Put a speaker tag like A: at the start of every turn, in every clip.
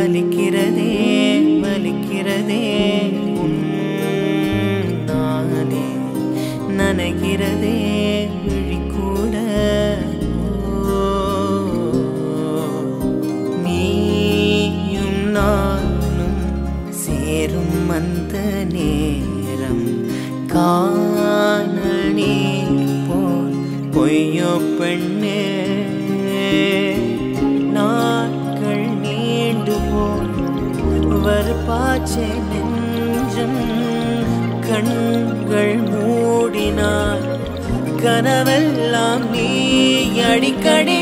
A: வலிக்கிறதே வலிக்கிறதே உன்னாலே நனைகிறதே விழிக்கூட ஓ, நீயும் நானும் சேரும் அந்த நேரம் காணல் நீர் போல் பொய்யோ பெண்ணே நாட்கள் நீண்டு போல் வருப்பாச்சே நெஞ்சம் கண்கள் மூடினார் கனவெல்லாம் நீ அடிக்கடி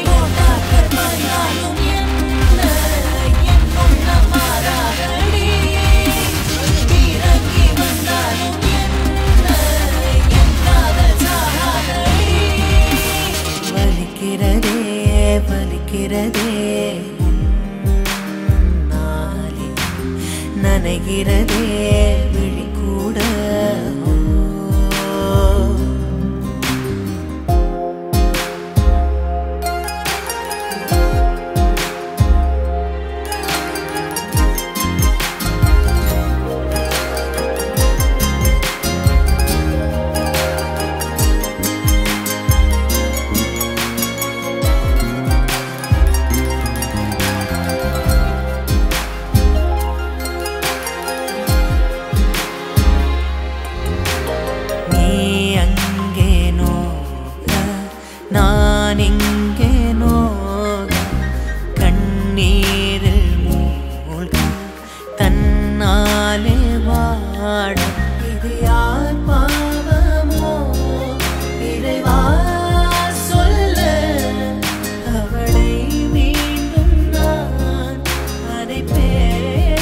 A: வலிக்கிறதே வலிக்கிறதே உன்னாலே நனைகிறதே விழிக்கூட ஓ நீ அங்கே நோக நான் இங்கே நோக கண்ணீரில் மூழ்க தன்னாலே வாட இது யார் பாவமோ இறைவா சொல்ல அவளை மீண்டும் நான் அழைப்பேன்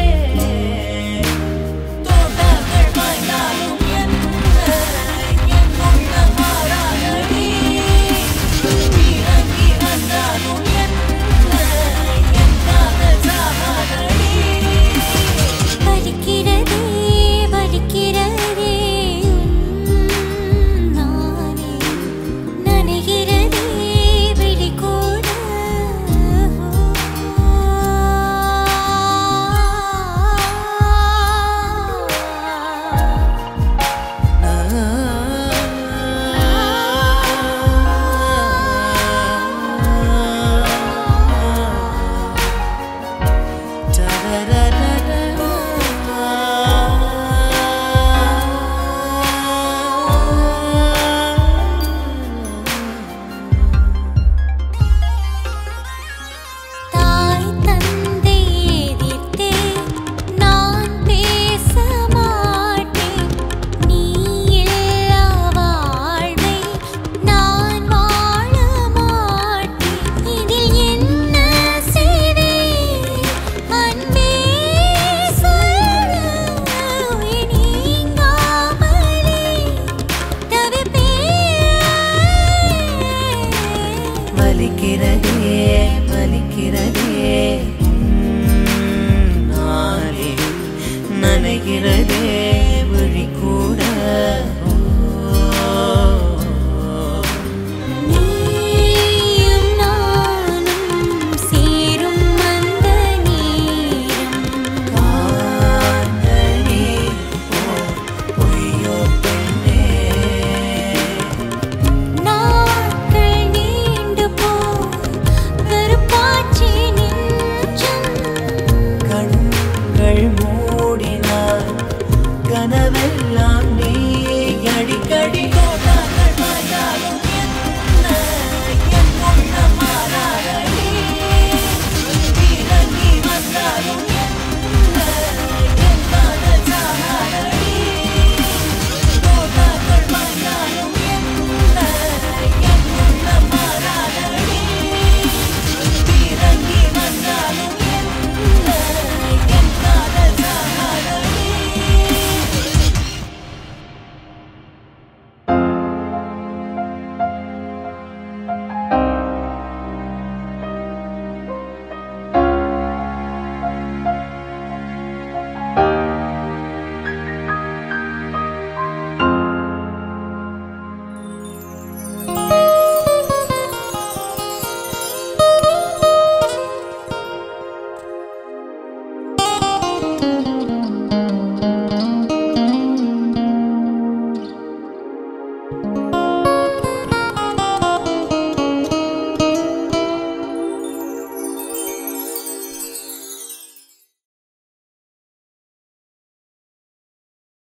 A: தோட்டங்கள் மாய்ந்தாலும் என்ன என் உள்ளம் மாறாதடி இறங்கி வந்தாலும் என்ன என் காதல் சாகாதடி
B: வலிக்கிறதே வலிக்கிறதே நானே நனைகிறதே விழிக்கூட தாய் தந்தை எதிர்த்தே நான் பேச மாட்டேன் நீ இல்லா வாழ்வை நான் வாழ மாட்டேன் இதில் என்ன செய்வேன் அன்பே சொல்ல உயிர் நீங்காமலே தவிப்பேன்
A: வலிக்கிறதே வலிக்கிறதே உன்னாலே நனைகிறதே